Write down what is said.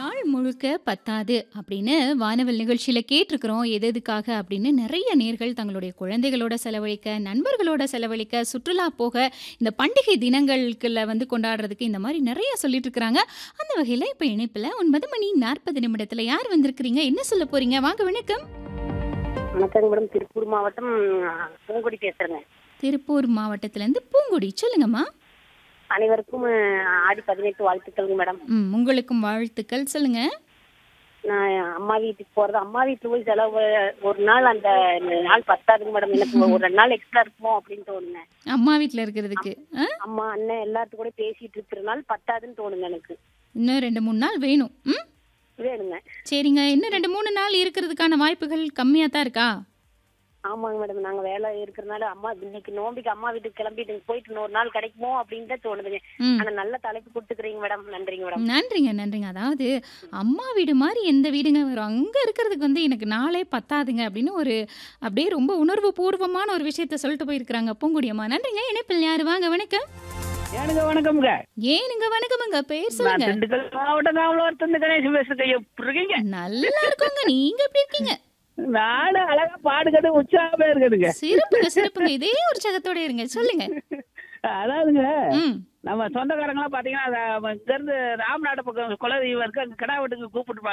நாள் முழுக்க பத்தாது அப்படின்னு வானவில் நிகழ்ச்சியில கேட்டிருக்கிறோம். எது எதுக்காக அப்படின்னு நெறைய நேர்கள் தங்களுடைய குழந்தைகளோட செலவழிக்க, நண்பர்களோட செலவழிக்க, சுற்றுலா போக, இந்த பண்டிகை தினங்களுக்குள்ள வந்து கொண்டாடுறதுக்கு இந்த மாரி நெறைய சொல்லிட்டு இருக்கிறாங்க. அந்த வகையில இப்ப இணைப்புல 9 மணி 40 நிமிடத்துல யார் வந்திருக்கிறீங்க? என்ன சொல்ல போறீங்க? வாங்க வணக்கம். வணக்கங்க மேடம் திருப்பூர் மாவட்டம் பூங்குடி பேசுறேங்க திருப்பூர் மாவட்டத்திலேருந்து பூங்குடி. சொல்லுங்கம்மா. அனைவருக்கும் அஹ், ஆடி பதினெட்டு வாழ்த்துக்கள்ங்க மேடம் ம். உங்களுக்கும் வாழ்த்துக்கள். சொல்லுங்க. நான் அம்மா வீட்டுக்கு போறது அம்மா வீட்டுக்கு போய் செலவு ஒரு நாள் அந்த நாள் பத்தாதுங்க மேடம் எனக்கு ஒரு ரெண்டு நாள் எக்ஸ்ட்ரா இருக்குமோ அப்படின்னு தோணுங்க அம்மா வீட்ல இருக்கிறதுக்கு. அ? அம்மா அண்ணன் எல்லாத்து கூட பேசிட்டு இருக்கிற நாள் பத்தாதுன்னு தோணுங்க எனக்கு இன்னும் 2, 3 நாள் வேணும். ம். வேணுங்க சரிங்க. இன்னும் 2, 3 நாள் இருக்கிறதுக்கான வாய்ப்புகள் கம்மியா தான் இருக்கா? ஆமாங்க மேடம் நாங்க வேலை இருக்கிறனால அம்மா இன்னைக்கு நோம்பிக்கு அம்மா வீட்டுக்கு கிளம்பிட்டு போயிட்டு இன்னொரு நாள் கிடைக்குமோ அப்படின்னு தான் தோணுதுங்க ம். ஆனா நல்ல தலைப்பு கொடுத்துக்கிறீங்க மேடம் நன்றிங்க மேடம் நன்றிங்க, நன்றிங்க. அதாவது அம்மா வீடு மாரி எந்த வீடுங்க வரும்? அங்க இருக்கிறதுக்கு வந்து எனக்கு நாளே பத்தாதுங்க அப்படின்னு ஒரு அப்படியே ரொம்ப உணர்வு பூர்வமான ஒரு விஷயத்த சொல்லிட்டு போயிருக்கிறாங்க பூங்குடி அம்மா. நன்றிங்க. இணைப்பில் யாரு? வாங்க வணக்கம். ஏனுங்க வணக்கம்ங்க ஏனுங்க வணக்கமுங்க. பேர் நான் சொல்லுங்க. திண்டுக்கல் மாவட்டம் காவலர் தந்து கணேசன் பேசுறேன் எப்படி இருக்கீங்க நல்லா இருக்கோங்க. நீங்க எப்படி இருக்கீங்க? நானும் அழகா பாடுகிறது உற்சாகமே இருக்குதுங்க சிறப்புங்க, சிறப்புங்க. இதே உற்சாகத்தோட இருங்க. சொல்லுங்க. அதாவதுங்க ம். நம்ம சொந்தக்காரங்களாம் பாத்தீங்கன்னா அத இங்க இருந்து ராமநாடு பக்கம் குலதெய்வம் இருக்கு அங்க கிடா வீட்டுக்கு கூப்பிட்டு